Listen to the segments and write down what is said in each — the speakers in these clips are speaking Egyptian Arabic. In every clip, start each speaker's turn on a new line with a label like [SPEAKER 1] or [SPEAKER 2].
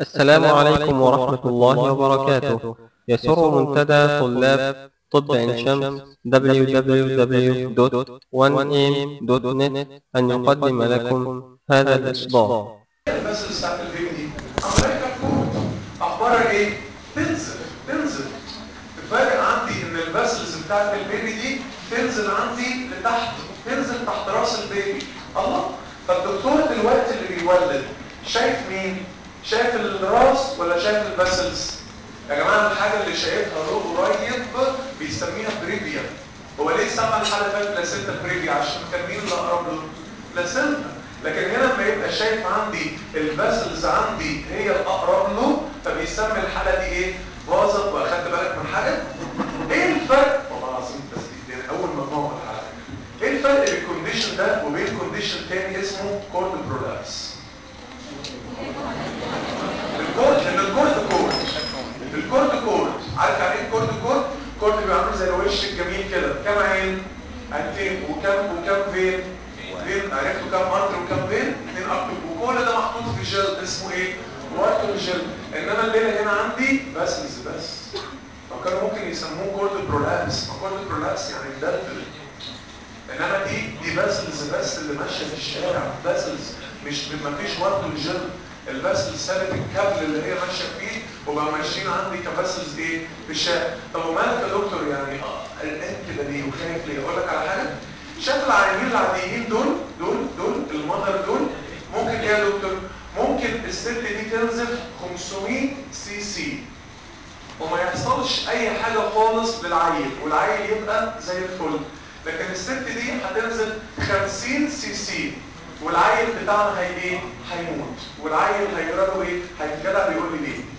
[SPEAKER 1] السلام عليكم ورحمة الله وبركاته يسر منتدى طلاب طب عين شمس www.1am.net أن يقدم لكم هذا الإصدار
[SPEAKER 2] الباسل بتاعت البيبي دي امريكا كود اخبارها ايه تنزل تنزل تفاجئ عندي ان الباسلز بتاعت البيبي دي تنزل عندي لتحت تنزل تحت راس البيبي الله فالدكتور دلوقتي اللي بيولد شايف مين شايف الراس ولا شايف الباسلز يا جماعه الحاجه اللي شايفها له قريب بيسميها بريفيا هو ليه سمى الحاله فاتت بلاسينتا بريفيا عشان كان مين اللي اقرب له بلاسينتا لكن هنا لما يبقى شايف عندي الباسلز عندي هي الاقرب له فبيسمي الحاله دي ايه باظت واخدت بالك من حاجه ايه الفرق والله العظيم التسديد ده اول ما بنقعد الحلقه ايه الفرق بين الكونديشن ده وبين كونديشن تاني اسمه كورد برولابس الكورد ان الكورد كورد الكورد كورد عارف يعني ايه الكورد كورد الكورد بيبقى عامل زي الوش الجميل كده كام عين عينتين وكام وكام فين فين عرفتوا كام ارتر وكام فين اثنين ارتر وكل ده محطوط في جل اسمه ايه وارتر جل انما الليله هنا عندي باسلز بس فكانوا ممكن يسموه كورد برولابس ما كورد برولابس يعني مدلدل انما دي دي باسلز بس اللي ماشيه في الشارع باسلز مش ما فيش وارتر جل الباسل ثابت الكابل اللي هي ماشيه فيه وبقى ماشيين عندي كباسلز ايه في الشارع طب ومالك يا دكتور يعني قلقان كده ليه وخايف ليه اقول لك على حاجه شايف العيانين العاديين دول دول دول المذر دول ممكن ايه يا دكتور ممكن الست دي تنزف 500 سي سي وما يحصلش اي حاجه خالص للعيل والعيل يبقى زي الفل لكن الست دي هتنزل 50 سي سي والعيل بتاعنا هي ايه هيموت والعيل هيجرى له ايه هيتجدع بيقول لي ليه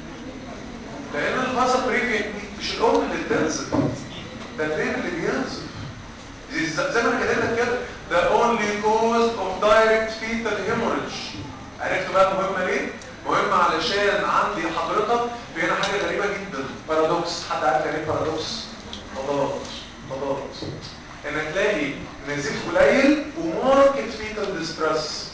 [SPEAKER 2] لان الفازا بريفيا مش الام اللي بتنزل ده البيبي اللي بينزل زي ما انا كاتب لك كده the only cause of direct fetal hemorrhage عرفتوا بقى مهمه ليه مهمه علشان عندي حضرتك في هنا حاجه غريبه جدا بارادوكس حد عارف يعني ايه بارادوكس تضاد تضاد ان تلاقي نزيف قليل وماركت فيتال ديستريس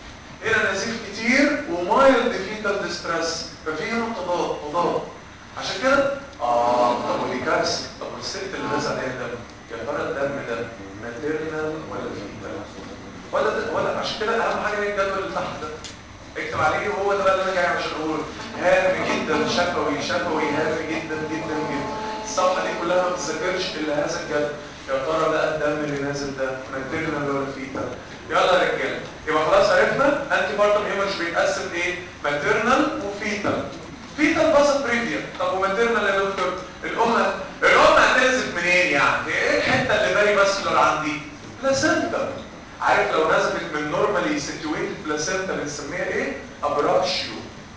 [SPEAKER 2] هنا نزيف كتير ومايلد فيتال ديستريس ففي هنا تضاد تضاد عشان كده اه طب ودي كارثه طب والست اللي نزل عليها دم يا ترى الدم ده ماتيرنال ولا فيتال ولا ده ولا عشان كده اهم حاجه هي الجدول اللي تحت ده اكتب عليه هو ده بقى اللي انا جاي عشان اقوله هام جدا شفوي شفوي هام جدا جدا جدا الصفحه دي كلها ما بتذاكرش الا هذا الجدول يا ترى بقى الدم اللي نازل ده ماتيرنال ولا فيتال يلا يا رجاله يبقى خلاص عرفنا انتي بارتم هيمرج بيتقسم ايه ماتيرنال وفيتال فيتال باصت بريفيا طب وماتيرنال يا دكتور الام الام هتنزف منين يعني ايه الحته اللي بالي باسكولار عندي بلاسنتا عارف لو نزلت من نورمالي سيتويتد بلاسنتا بنسميها ايه ابراشيو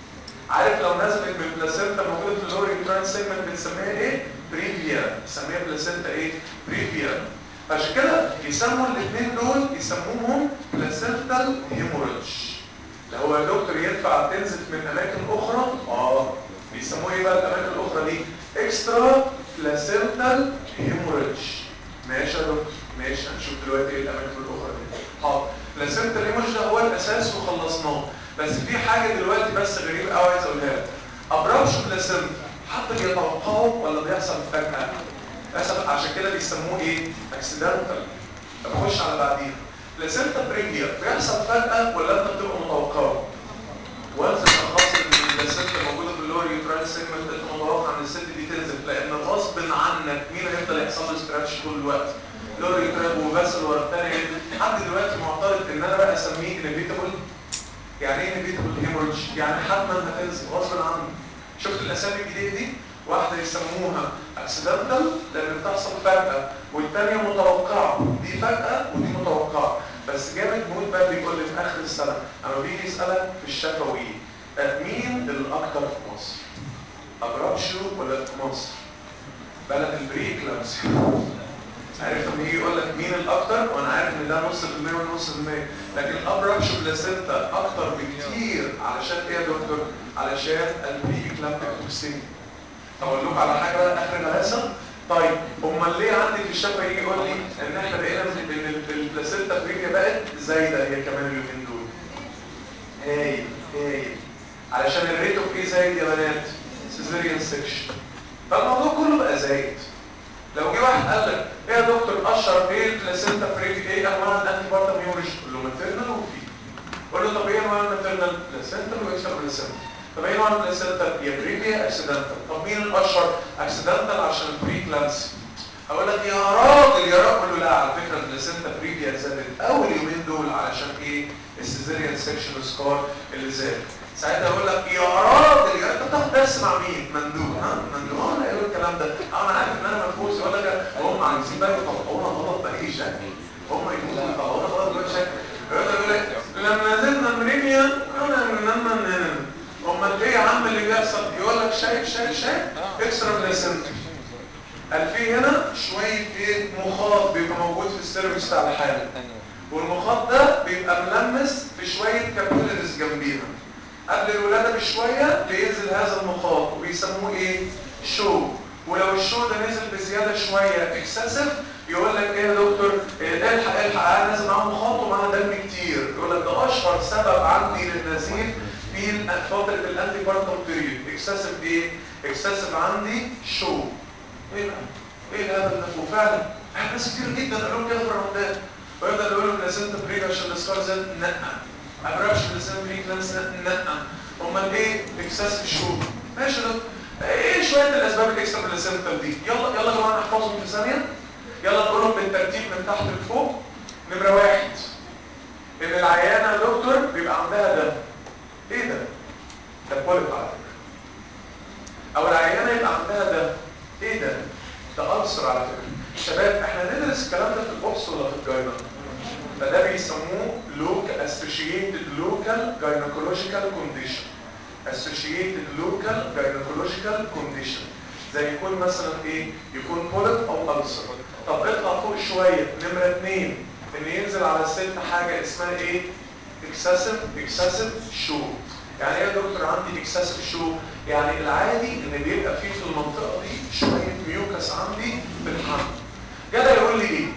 [SPEAKER 2] عارف لو نزلت من بلاسنتا موجوده في اللور يوتراين سيجمنت بنسميها ايه بريفيا بنسميها بلاسنتا ايه بريفيا عشان كده يسموا الاثنين دول يسموهم بلاسنتال هيموريدج اللي هو يا دكتور ينفع تنزل من اماكن اخرى اه بيسموه ايه بقى الاماكن الاخرى دي اكسترا بلاسنتال هيموريدج ماشي يا دكتور ماشي هنشوف دلوقتي ايه الاماكن الاخرى دي حاضر بلاسنتال هيموريدج ده هو الاساس وخلصناه بس في حاجه دلوقتي بس غريب قوي عايز اقولها لك ابراج بلاسنتا حد بيتوقعه ولا بيحصل فجاه للاسف عشان كده بيسموه ايه اكسيدنتال طب نخش على بعديها بلاسنتا بريفيا بيحصل فجاه ولا انت بتبقى متوقعه وانت تخلص ان البلاسنتا موجوده في اللور يوتراين سيجمنت انت متوقع ان الست دي تنزل لان غصب عنك مين هيفضل يحصل له ستراتش طول الوقت لور يوتراين وباسل ورا الثاني حد دلوقتي معترض ان انا بقى اسميه انفيتابل يعني ايه انفيتابل هيموريدج يعني حتما هتنزل غصب عنك شفت الاسامي الجديده دي واحده يسموها اكسيدنتال لان بتحصل فجاه والثانيه متوقعه دي فجاه ودي متوقعه بس جامد موت بقى بيقول لي في اخر السنه اما بيجي يسالك في الشفوي مين الاكثر في مصر ابراتشو ولا في مصر بلد البريكلامس عارف لما يجي يقول لك مين الاكثر وانا عارف ان ده نص في المية ونص في المية لكن الابراتشو بلاسنتا اكتر بكتير علشان ايه يا دكتور علشان البريكلامتيك توكسين اقول لكم على حاجه بقى اخر الغلاسه طيب امال ليه عندي في الشفه يجي يقول لي ان احنا بقينا ان البلاسنتا بريفيا بقت زايده هي كمان اليومين دول هايل هايل علشان الريت اوف ايه زايد يا بنات سيزيريان سكشن فالموضوع كله بقى زايد لو جه واحد قال لك ايه يا دكتور اشهر ايه البلاسينتا فريك ايه انواع الانتي بارتم هيموريج قول له ماتيرنال وفي قول له طب ايه انواع الماتيرنال بلاسينتا واكسترا بلاسينتا طب ايه انواع البلاسينتا يا بريفيا اكسيدنتال طب مين الاشهر اكسيدنتال عشان البري كلامسي اقول لك يا راجل يا راجل قول له لا على فكره البلاسينتا بريفيا زادت اول يومين دول علشان ايه السيزيريان سكشن سكار اللي زاد ساعتها اقول لك يا راجل يا انت بتاخد درس مع مين مندوب ها مندوب اه ايوه الكلام ده اه انا عارف ان انا منفوس يقول لك هم عايزين بقى يطلعونا غلط باي شكل هم يموتوا يطلعونا غلط باي شكل يقول لك لما نزلنا مريميا انا لما امال ايه يا عم اللي بيحصل يقول لك شايف شايف شايف اكسترا بلاسنت قال في هنا شويه ايه مخاط بيبقى موجود في السيرفيس بتاع الحامل والمخاط ده بيبقى ملمس في شويه كابيلاريز جنبيها قبل الولادة بشوية بينزل هذا المخاط وبيسموه ايه شو ولو الشو ده نزل بزيادة شوية اكسسيف يقول لك ايه يا دكتور الحق الحق انا نازل معاه مخاط ومعاه دم كتير يقول لك ده اشهر سبب عندي للنزيف في فترة الانتي بارتم بيريود اكسسيف ايه اكسسيف عندي شو ايه بقى ايه الهبل ده وفعلا ناس كتير جدا قالوا كده في الرمضان ويفضل يقولوا بلاسنتا بريد عشان الاسكار زاد لا ابراش بلاسنتا بريد كلانس لا امال ايه اكسسيف شو ماشي ده ايه شويه الاسباب الاكسترا بلاسنتا دي يلا يلا يا جماعه نحفظهم في ثانيه يلا نقولهم بالترتيب من تحت لفوق نمره واحد ان العيانه يا دكتور بيبقى عندها دم ايه ده ده بوليب على فكره او العيانه يبقى عندها دم ايه ده ده ألسر على فكره شباب احنا ندرس الكلام ده في البوكس ولا في الجاينا فده بيسموه لوك associated local gynecological condition associated local gynecological condition زي يكون مثلا ايه يكون بوليب او ألسر طب اطلع فوق شوية نمرة اتنين ان ينزل على الست حاجة اسمها ايه excessive excessive show يعني ايه يا دكتور عندي excessive show يعني العادي ان بيبقى فيه في المنطقة دي شوية ميوكس عندي في الحمل جدع يقول لي ايه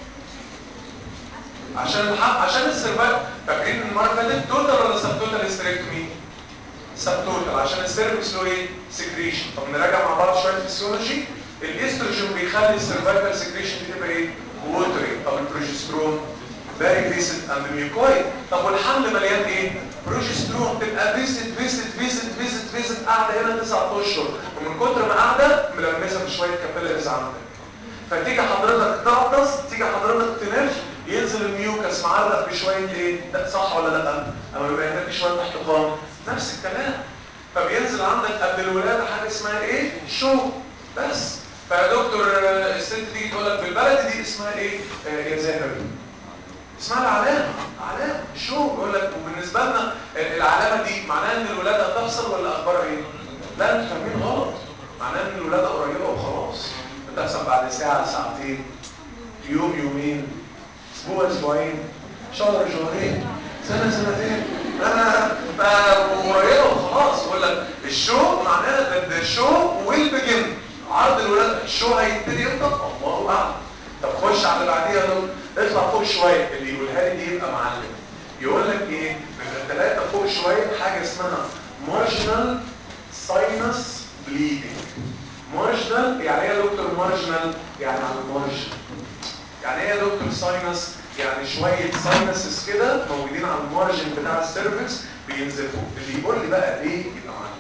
[SPEAKER 2] عشان الحق عشان السيرفايف فاكرين المره اللي فاتت توتال ولا سب توتال هيستريكتومي سب توتال عشان السيرفكس له ايه سكريشن طب نراجع مع بعض شويه فيسيولوجي الاستروجين بيخلي السيرفايكال سكريشن دي تبقى ايه ووتري طب البروجسترون فيري فيسد اند ميوكويد طب والحمل مليان ايه بروجسترون تبقى فيسد فيسد فيسد فيسد فيسد قاعده هنا 9 اشهر ومن كتر ما قاعده ملمسه بشويه كابيلاريز عندك فتيجي حضرتك تعطس تيجي حضرتك تنف ينزل الميوكس معلق بشويه ايه ده صح ولا لا اما بيبقى هناك شويه احتقان نفس الكلام فبينزل عندك قبل الولاده حاجه اسمها ايه شو بس فيا دكتور الست تيجي تقول لك بالبلدي دي اسمها ايه آه يا زاهر اسمها العلامه علامه شو يقول لك وبالنسبه لنا العلامه دي معناها ان الولاده هتحصل ولا اخبارها ايه لا انتوا فاهمين غلط معناها ان الولاده قريبه وخلاص بتحصل بعد ساعه ساعتين يوم يومين اسبوع اسبوعين شهر شهرين سنه سنتين انا قريبه وخلاص يقول لك الشو معناها ده الشو ويل بيجن عرض الولاده الشو هيبتدي امتى الله اعلم طب خش على اللي بعديها دول اطلع فوق شويه اللي يقولها لي دي يبقى معلم يقول لك ايه من ثلاثه فوق شويه حاجه اسمها مارجنال ساينس بليدنج مارجنال يعني ايه يا دكتور مارجنال يعني على المارجن يعني ايه يا دكتور ساينس يعني شويه ساينسز كده موجودين على المارجن بتاع السيرفكس بينزفوا اللي يقول لي بقى ليه يبقى معلم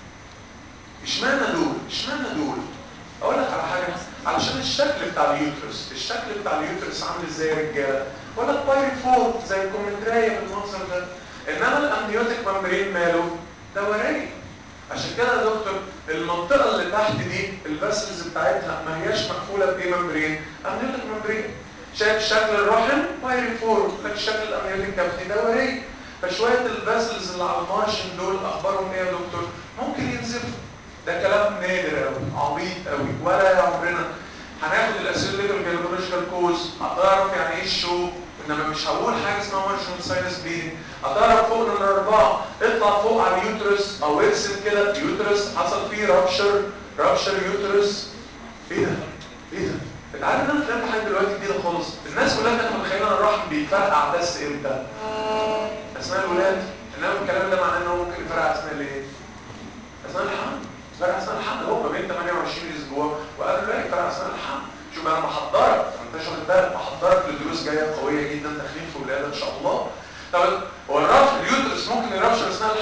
[SPEAKER 2] اشمعنى دول اشمعنى دول اقول لك على حاجه علشان الشكل بتاع اليوترس الشكل بتاع اليوترس عامل ازاي يا رجاله ولا بايرفورد زي الكومنترايه بالمنظر ده انما الامنيوتيك ممبرين ماله دوري عشان كده يا دكتور المنطقه اللي تحت دي الفاسلز بتاعتها ما هياش مقفوله بايه ممبرين امنيوتيك ممبرين شايف شكل الرحم بايرفورد لك شكل الامنيوتيك كافيتي دوري فشويه الفاسلز اللي على المارشن دول اخبارهم ايه يا دكتور ممكن ينزفوا ده كلام نادر قوي عبيط قوي ولا يا عمرنا هناخد الاسيليتال جينيكولوجيكال كوز هتعرف يعني ايه الشو انما مش هقول حاجه اسمها مارجنال ساينس بليدنج هتعرف فوق من الاربعه اطلع فوق على اليوترس او ارسم كده يوترس حصل فيه رابشر رابشر يوترس ايه ده ايه ده انت عارف ان انا فهمت حاجه دلوقتي جديده خالص الناس كلها كانت متخيله ان الرحم بيفرقع بس امتى اثناء الولاده انما الكلام ده معناه ان هو ممكن يفرقع اثناء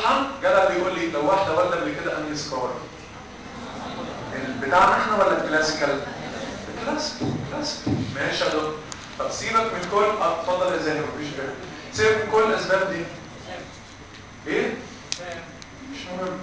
[SPEAKER 2] الحمل جدع بيقول لي لو واحده والده قبل كده انهي سكار بتاعنا احنا ولا الكلاسيكال الكلاسيكال الكلاسيكال ماشي يا دكتور طب سيبك من كل اه اتفضل يا زينب مفيش غير سيبك من كل الاسباب دي ايه مش مهم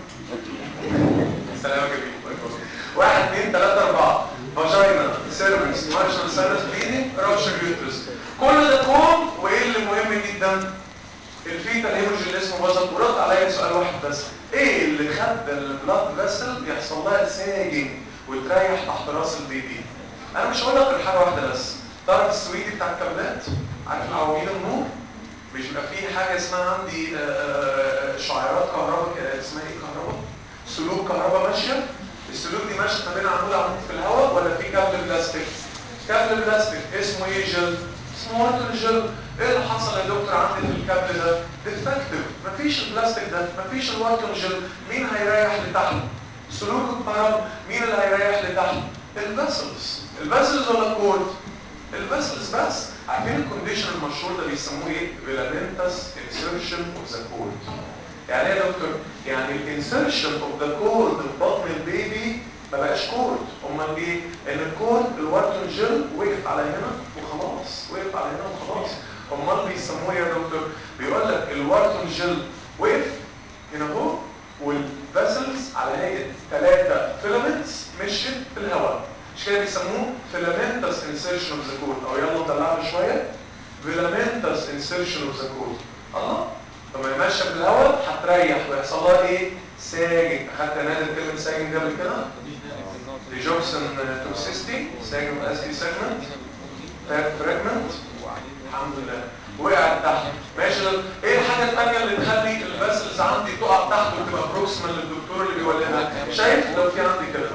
[SPEAKER 2] سلام يا جميل واحد اثنين ثلاثة أربعة فاجينا سيرفيس مارشال ساينس بليدنج رابشر يوترس كل ده كوم وايه اللي مهم جدا الفيتا الهيموج اللي اسمه بازل ورد عليا سؤال واحد بس ايه اللي خد البلاد فيسل يحصل لها ساجنج وتريح تحت راس البيبي انا مش هقول لك غير حاجه واحده بس تعرف السويدي بتاع الكابلات عارف العواميد النور مش بيبقى في حاجه اسمها عندي شعيرات كهرباء اسمها ايه كهرباء سلوك كهرباء ماشيه السلوك دي ماشيه ما بين عمود عمود في الهواء ولا في كابل بلاستيك كابل بلاستيك اسمه ايه جل اسمه واتر جل ايه اللي حصل يا دكتور عندي في الكابل ده ديفكتيف مفيش البلاستيك ده مفيش الواتر جل مين هيريح لتحت سلوك الكهرباء مين اللي هيريح لتحت الفاسلز الفاسلز ولا الكورد الفاسلز بس عارفين الكونديشن المشهور ده بيسموه ايه فيلامنتس انسيرشن اوف ذا كورد يعني ايه يا دكتور يعني الانسيرشن اوف ذا كورد في بطن البيبي ما بقاش كورد امال ايه ان الكورد الواتر جل وقف على هنا وخلاص وقف على هنا وخلاص امال بيسموه يا دكتور بيقول لك الواتر جل وقف هنا اهو والفاسلز على هيئه ثلاثه فيلامنتس مشيت في الهواء مش كده بيسموه فيلامنتس انسيرشن اوف ذا كورد او يلا ندلعها شويه فيلامنتس انسيرشن اوف ذا كورد الله طب ما هي ماشيه في الهواء هتريح ويحصل لها ايه ساجن اخدت نادر كلمه ساجن ده قبل كده دي جوكسون توكسيستي ساجن اسكي سيجمنت فراجمنت الحمد لله وقعت تحت ماشي ايه الحاجه الثانيه اللي تخلي الفاسلز عندي تقع تحت وتبقى بروكسيمال للدكتور اللي بيولدها شايف لو في عندي كده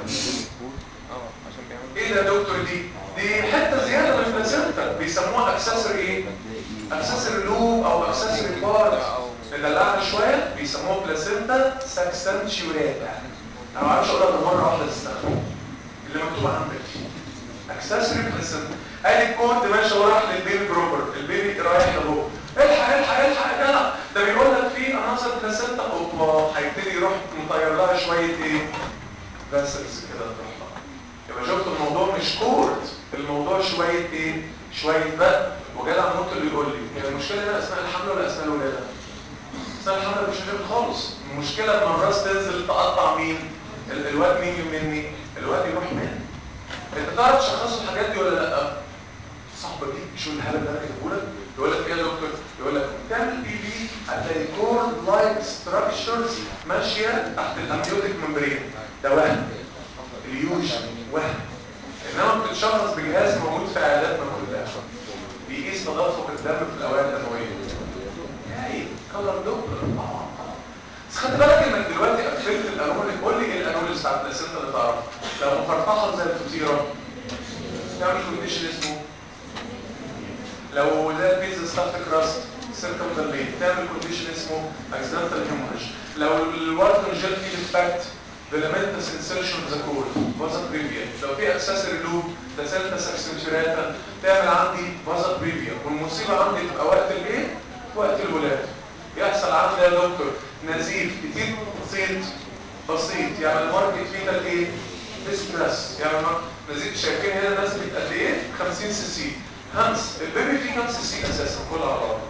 [SPEAKER 2] ايه ده يا دكتور دي دي حته زياده من البلاسينتا بيسموها اكسسوري ايه اكسسوري لوب او اكسسوري بارت ندلعها شويه بيسموها بلاسينتا ساكسنتشيوراتا انا ما اعرفش اقولها غير مره واحده تستخدم اللي مكتوب عندك اكسسوري بلاسينتا ادي الكود ماشي وراح للبيبي بروبر البيبي رايح لاهو الحق الحق الحق يا جدع ده بيقول لك في اناصر بلاسينتا اوبا هيبتدي يروح مطير لها شويه ايه فاسلز كده تروح لها يبقى شفت الموضوع مش كورد الموضوع شويه ايه شويه بقى وجدع ممكن اللي يقول لي هي المشكله هنا اثناء الحمل ولا اثناء الولاده اثناء الحمل مش مشكله خالص المشكله لما الراس تنزل تقطع مين ال الواد مين مني الواد يروح مني انت تعرف تشخصوا الحاجات دي ولا لا صاحبك دي شو الهبل اللي انا كاتبه لك يقول لك ايه يا دكتور يقول لك تعمل بي بي هتلاقي كورد لايك ستراكشرز ماشيه تحت الامنيوتيك ممبرين ده وهم اليوجن وهم انما بتتشخص بجهاز موجود في عياداتنا كلها بيقيس تدفق الدم في الاوعيه الدمويه يعني كلر دوبلر طبعا بس خد بالك انك دلوقتي قفلت الانول قول لي ايه الانول بتاع البلاسينتا اللي تعرفها لو مفرطحه زي الفطيره تعمل كونديشن اسمه لو ده البيزا ستافت كراست سيركمفالين تعمل كونديشن اسمه اكسيدنتال هيموريج لو الواتر جيل فيه ديفكت فيلامنتس انسيرشن ذا كور فازا بريفيا لو في اكسسوري لوب داسنتا ساكسنشيراتا تعمل عندي فازا بريفيا والمصيبه عندي تبقى وقت الايه وقت الولاده يحصل عندي يا دكتور نزيف كتير بسيط بسيط يعني الماركت فيه ده ايه ديستريس يعني نزيف شايفين هنا نسبه قد ايه 50 سي سي همس البيبي فيه كام سي سي اساسا كل على بعض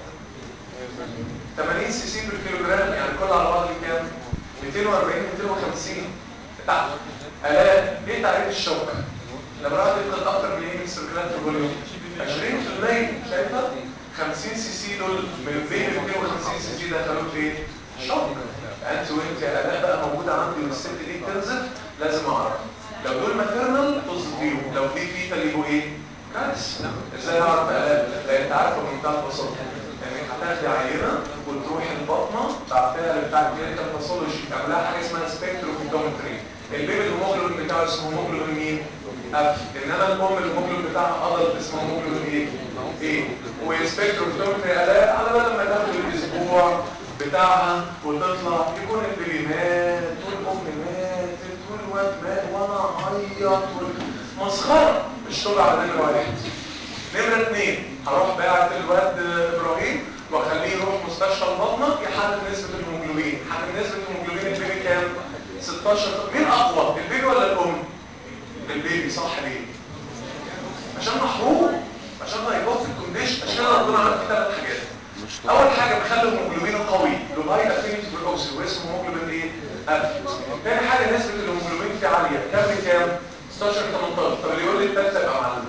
[SPEAKER 2] 80 سي سي بالكيلوجرام يعني كل على بعض كام 240 250 تحت الاقي ايه تعريف الشوك لما الواحد يفقد اكتر من ايه من السيركلات فوليوم 20% شايفه 50 سي سي دول من بين 250 سي سي دخلوا في ايه شوك انت وانت يا الاء بقى موجوده عندي والست دي بتنزف لازم اعرف لو دول ماتيرنال طز فيهم لو دي فيتال يبقوا ايه كارثه ازاي اعرف الاء لان انت عارفه بمنتهى البساطه انك هتاخدي عينه وتروح البطنه بعتها لبتاع الكلينيكال باثولوجي تعملها حاجه اسمها سبيكتروفيتومتري البيبي الهيموجلوبين بتاعه اسمه هيموجلوبين مين؟ اف انما الام الهيموجلوبين بتاعها ادلت اسمه هيموجلوبين ايه؟ ايه والسبيكتروفيتومتري اداء على بال ما تاخد الاسبوع بتاعها وتطلع يكون البيبي مات والام ماتت والواد مات وانا اعيط مسخره الشغل على نمره واحد نمرة اثنين هروح باعت الواد ابراهيم واخليه يروح مستشفى البطنة يحدد نسبة الهيموجلوبين حد نسبه هيموجلوبين البيبي كام 16 مين اقوى البيبي ولا الام البيبي صح ليه عشان محروم عشان هيبوظ الكونديشن عشان كده ربنا عمل فيه ثلاث حاجات اول حاجه بخلي الهيموجلوبين قوي له هاي افينيتي بالاكسجين واسمه هيموجلوبين ايه افيد تاني حاجه نسبه الهيموجلوبين فيه عاليه كام كام 16 18 طب اللي يقول لي الثالثه يبقى معلم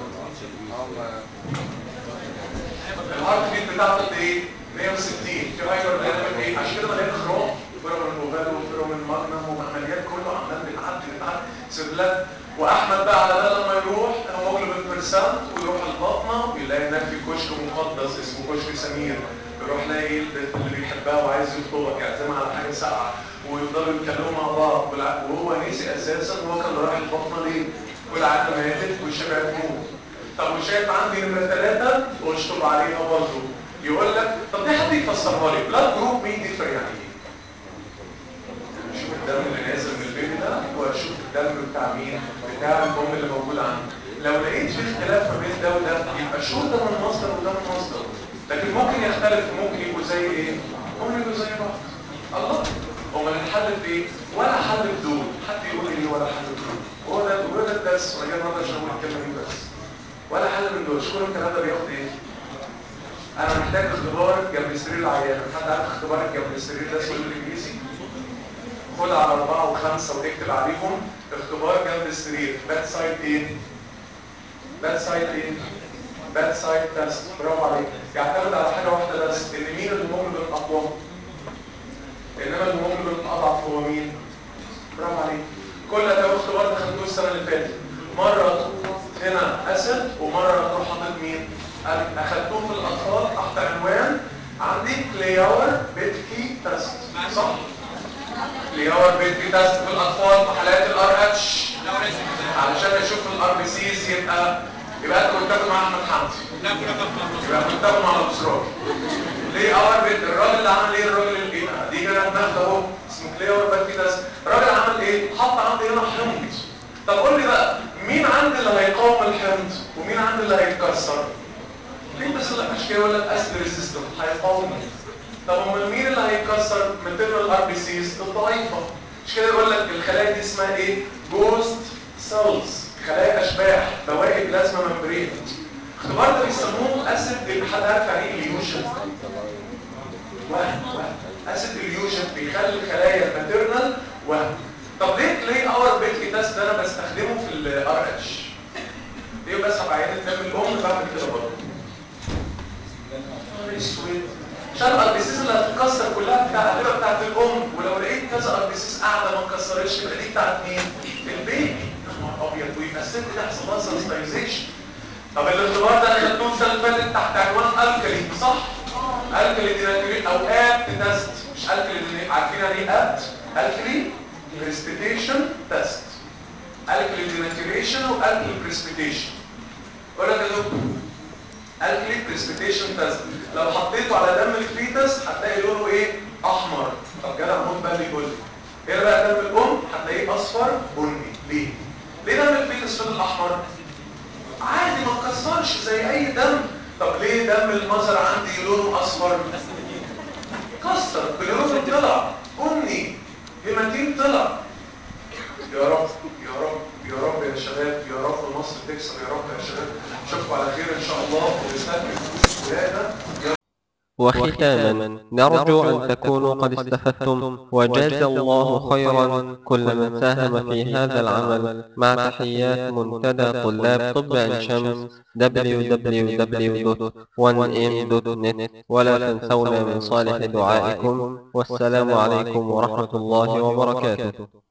[SPEAKER 2] الهارت بيت بتاعته قد ايه 160 في هايبر دايناميك ايه عشان كده مليان خراج فيرومين اوفالو وفيرومين ماجنم ومليان كله عمال بيتعدي بيتعدي سيرلات واحمد بقى على ده لما يروح هيموجلوبين بيرسنت ويروح البطنه ويلاقي هناك في كشك مقدس اسمه كشك سمير يروح لاقي البنت اللي بيحبها وعايز يخطبها يعزمها على حاجه ساقعه ويفضلوا يتكلموا مع بعض والع- وهو نسي اساسا هو كان رايح البطنه ليه؟ والعيال ماتت والشباب موت طب وشايف عندي نمره ثلاثه واشطب عليها برضه يقول لك طب دي حد يفسرها لي بلاد جروب مين ديفر يعني ايه؟ اشوف الدم اللي نازل من البيبي ده واشوف الدم بتاع مين بتاع الام اللي موجود عندي لو لقيت في اختلاف ما بين ده وده يبقى شو ده من مصدر وده من مصدر لكن ممكن يختلف ممكن يبقوا زي ايه ممكن يبقوا زي بعض الله امال الحل في ايه ولا حل في دول حد يقول لي ولا حل في دول هو ده هو ده الدرس وانا جاي النهارده عشان اقول الكلمه دي بس ولا حل من دول شكرا الكلام ده بياخد ايه انا محتاج اختبار جنب سرير العيان حد عارف اختبار جنب السرير ده اسمه بالانجليزي خد على أربعة وخمسة واكتب عليهم اختبار جنب السرير باد سايد ايه؟ باد سايد ايه؟ باد سايد تيست برافو عليك يعتمد على حاجة واحدة بس ان مين الهيموجلوبين الأقوى انما الهيموجلوبين الأضعف هو مين؟ برافو عليك كل ده اختبار ده خدتوه السنة اللي فاتت مرة هنا أسد ومرة تروح حاطط مين؟ قال- أخدتوه في الأطفال تحت عنوان عندي كلياور بيتكي تيست صح؟ ليور بيتي تيست في الاطفال في حالات الار اتش علشان اشوف الار بي سيز يبقى يبقى انت كنت مع احمد حمدي يبقى كنت مع الاسرار ليه اور بيت الراجل اللي عمل ايه الراجل اللي ايه دي كده دماغ اهو اسمه كليور بيتي تيست الراجل عمل ايه حط عندي هنا حمض طب قول لي بقى مين عندي اللي هيقاوم الحمض ومين عندي اللي هيتكسر مين بس اللي عشان كده يقول لك اسيد ريزيستنت هيقاوم طب امال مين اللي هيكسر ماتيرنال ار بي سيز الضعيفه مش كده يقول لك الخلايا دي اسمها ايه جوست سيلز خلايا اشباح بواقي بلازما ممبرين الاختبار ده بيسموه اسيد حد عارف يعني ايه اليوجن وهم وهم اسيد اليوجن بيخلي الخلايا الماتيرنال وهم طب ليه ليه اور بيت تيست ده انا بستخدمه في الار اتش ليه بسحب عينه دم الام بعمل كده برضه اسود عشان الاربيسيس اللي هتتكسر كلها بتاع هتبقى بتاعت الام ولو لقيت كذا اربيسيس قاعده ما اتكسرتش يبقى دي بتاعت مين؟ البيبي يا نهار ابيض ويبقى الست دي هيحصل لها سنسيتايزيشن طب الاختبار ده انا خدته السنه اللي فاتت تحت عنوان الكلي صح؟ الكلي ديناتوريت او اب تيست مش الكلي ديناتوريت عارفين يعني ايه اب؟ الكلي بريسبيتيشن تيست الكلي ديناتوريشن او الكلي بريسبيتيشن اقول لك يا دكتور الكلي بريسبيتيشن تيست لو حطيته على دم الفيتس هتلاقي لونه ايه احمر طب جدع موت بقى اللي يقول لي هنا بقى دم الام هتلاقيه اصفر بني ليه ليه دم الفيتس فضل احمر عادي ما اتكسرش زي اي دم طب ليه دم المذر عندي لونه اصفر كسر بالروح طلع بني هيماتين طلع يا رب يا رب يا رب يا شباب يا رب مصر تكسب يا رب يا شباب اشوفكم على خير ان شاء الله ونستكمل ولادة يا
[SPEAKER 1] وختاما نرجو أن تكونوا قد استفدتم وجاز الله خيرا كل من ساهم في هذا العمل مع تحيات منتدى طلاب طب عين شمس www.1m.net ولا تنسونا من صالح دعائكم والسلام عليكم ورحمة الله وبركاته